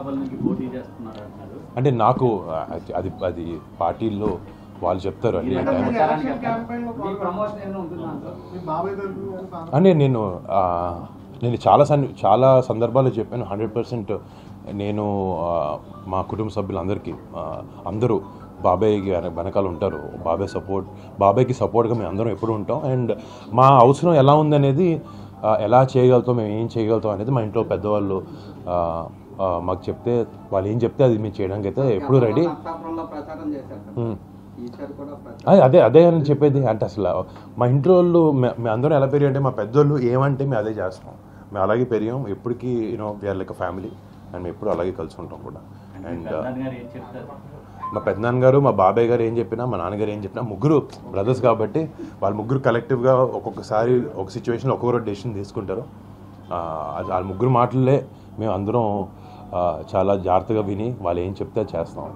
సభల నుంచి పోటీ చేస్తున్నారు అంటున్నారు అంటే నాకు అది అది అది పార్టీల్లో వాళ్ళు చెప్తారు అన్ని టైం ఎలక్షన్ క్యాంపెయిన్ లో మీ ప్రమోషన్ ఏమైనా ఉంటుందా అంటారు? మీ బాబాయ్ తరఫు కానీ సార్ అంటే నేను ఆ, నేను చాలా సన్ చాలా సందర్భాల్లో చెప్పాను హండ్రెడ్ పర్సెంట్ నేను ఆ, మా కుటుంబ సభ్యులందరికీ ఆ, అందరూ బాబాయ్కి వెన- వెనకాల ఉంటారు బాబాయ్ సపోర్ట్ బాబాయ్కి సపోర్ట్గా మేము అందరం ఎప్పుడు ఉంటాం అండ్ మా అవసరం ఎలా ఉందనేది ఆ, ఎలా చేయగలుగుతాం మేము ఏం చేయగలుగుతాం అనేది మా ఇంట్లో పెద్దవాళ్ళు ఆ, ఆ, మాకు చెప్తే వాళ్ళు ఏం చెప్తే అది మేము చేయడానికి అయితే ఎప్పుడు రెడీ నరసాపురంలో ప్రచారం చేశారు కదా. ఈసారి కూడా ప్రచారం అదే అదే అదే అని చెప్పేది అంటే అసలు మా ఇంట్లో వాళ్ళు మే- మేము అందరం ఎలా పెరిగి అంటే మా పెద్దోళ్ళు ఏమంటే మేము అదే చేస్తాం మేము అలాగే పెరిగాం ఎప్పటికీ you know we are like family and మేము ఎప్పుడు అలాగే కలిసి ఉంటాం కూడా అండ్ పెద్దనాన్న గారు ఏం చెప్తారు మా పెద్దనాన్న గారు మా బాబాయ్ గారు ఏం చెప్పినా మా నాన్నగారు ఏం చెప్పినా ముగ్గురు బ్రదర్స్ కాబట్టి వాళ్ళ ముగ్గురు కలెక్టివ్గా ఒక్కొక్కసారి ఒక సిచ్యువేషన్ ఒక్కొక్కరు డెసిషన్ తీసుకుంటారు ఆ, అది వాళ్ళ ముగ్గురు మాటలే మేము అందరం ఆ, చాలా జాగ్రత్తగా విని వాళ్ళు ఏం చెప్తే అది చేస్తాం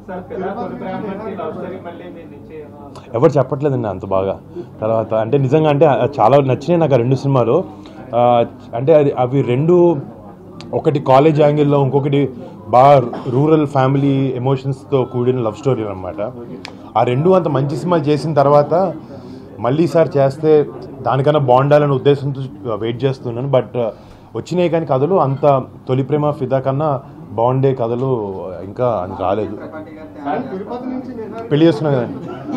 ఎవరు చెప్పట్లేదండి అంత బాగా తర్వాత అంటే నిజంగా అంటే ఆ చాలా నచ్చినాయి నాకు ఆ రెండు సినిమాలు ఆ, అంటే అది అవి రెండు ఒకటి కాలేజ్ యాంగిల్లో ఇంకొకటి బాగా రూరల్ ఫ్యామిలీ ఎమోషన్స్తో కూడిన లవ్ స్టోరీ అనమాట ఆ రెండు అంత మంచి సినిమాలు చేసిన తర్వాత మళ్ళీ ఈసారి చేస్తే దానికన్నా బాగుండాలనే ఉద్దేశంతో వెయిట్ చేస్తున్నాను బట్ వచ్చినాయి కానీ కథలు అంత తొలి ప్రేమ ఫిదా కన్నా బాగుండే కథలు ఇంకా అని రాలేదు త్రిపాఠి గారు సార్, తిరుపతి నుంచి నిహారిక పెళ్లి చేస్తున్నా కదండి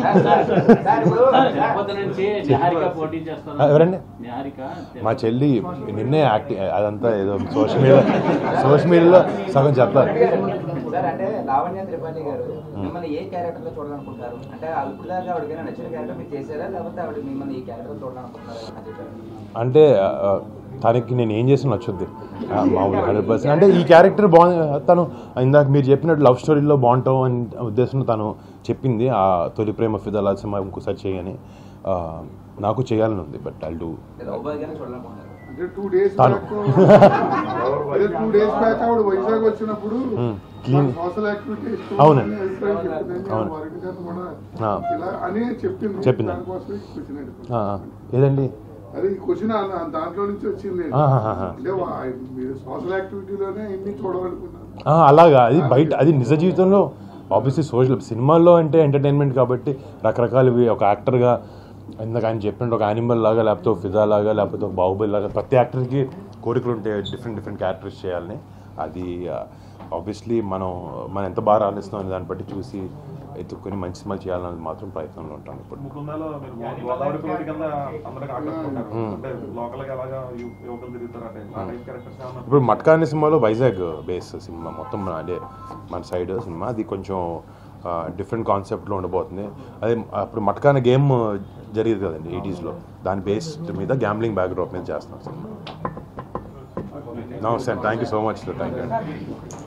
తిరుపతి నుంచి నిహారిక పోటీ చేస్తున్నారు ఆ, ఎవరండి? నిహారిక మా చెల్లి నిన్నే యాక్టింగ్ అదంతా ఏదో సోషల్ మీడియా సోషల్ మీడియాలో సగం చెప్తారు సార్ అంటే లావణ్య త్రిపాఠి గారు మిమ్మల్ని ఏ క్యారెక్టర్ లో చూడాలనుకుంటారు అంటే ఇప్పుడు దాకా ఆవిడకైనా నచ్చిన క్యారెక్టర్ మీరు చేశారా లేకపోతే ఆవిడ మిమ్మల్ని ఈ క్యారెక్టర్ చూడాలనుకుంటున్నారా అని చెప్పారు అంటే ఆ, తనకి నేను ఏం చేసిన నచ్చుద్ది ఆ, మామూలు హండ్రెడ్ పర్సెంట్ అంటే ఈ క్యారెక్టర్ బాగుంది తను ఇందాక మీరు చెప్పినట్టు లవ్ స్టోరీలో బాగుంటాం అని ఉద్దేశంలో తను చెప్పింది ఆ తొలి ప్రేమ ఫిదాలా సినిమా ఇంకోసారి చేయని ఆ, నాకు చేయాలని ఉంది బట్ ఐ డూ లవ్ గానే చూడాలనుకుంటున్నారు అంటే టూ డేస్ తాను. బ్యాక్ అదే టూ డేస్ బ్యాక్ ఆవిడ వైజాగ్ వచ్చినప్పుడు clean. సోషల్ యాక్టివిటీ అవునండి. చెప్పింది అవును. వరటి గారు కూడా ఆ. ఇలా అని చెప్పింది చెప్పింది. దానికోసమే క్వశ్చన్ అడిగాను. ఆ, ఆ. ఏదండి అదే ఈ క్వశ్చన్ దాంట్లో నుంచి వచ్చింది ఆహాహా. అంటే వా- మీరు సోషల్ యాక్టివిటీలోనే ఇన్ని చూడాలనుకున్నారు ఆ, అలాగా అది బయట అది నిజ జీవితంలో ఆబ్వియస్లీ సోషల్ సినిమాల్లో అంటే ఎంటర్టైన్మెంట్ కాబట్టి రకరకాలవి ఒక యాక్టర్గా ఇందాక ఆయన చెప్పినట్టు ఒక యానిమల్ లాగా లేకపోతే ఒక ఫిదా లాగా లేకపోతే ఒక బాహుబలి లాగా ప్రతి యాక్టర్కి కోరికలు ఉంటాయి డిఫరెంట్ డిఫరెంట్ క్యారెక్టర్స్ చేయాలని అది ఆబ్వియస్లీ మనం మనం ఎంత బాగా రాణిస్తాం అనే దాన్ని బట్టి చూసి ఎత్తుకొని మంచి సినిమా చేయాలన్నది మాత్రం ప్రయత్నంలో ఉంటాం ఇప్పుడు ముకుందాలో మీరు గోదావరి కోటి కింద అందరికి ఆకట్టుకుంటారు అంటే లోకల్ గా ఎలాగా యు- యువకులు తిరుగుతారు అంటే ఆ టైప్ క్యారెక్టర్స్ ఏమన్నా ఇప్పుడు మట్కా అనే సినిమాలో వైజాగ్ బేస్ సినిమా మొత్తం మన అదే మన సైడ్ సినిమా అది కొంచెం డిఫరెంట్ కాన్సెప్ట్లో ఉండబోతుంది అదే అప్పుడు మట్కా అనే గేమ్ జరిగేది కదండి ఎయిటీస్లో దాని బేస్ మీద గ్యాంబ్లింగ్ బ్యాక్ డ్రాప్ మీద చేస్తాం సినిమా నమస్తే thank you so much thank you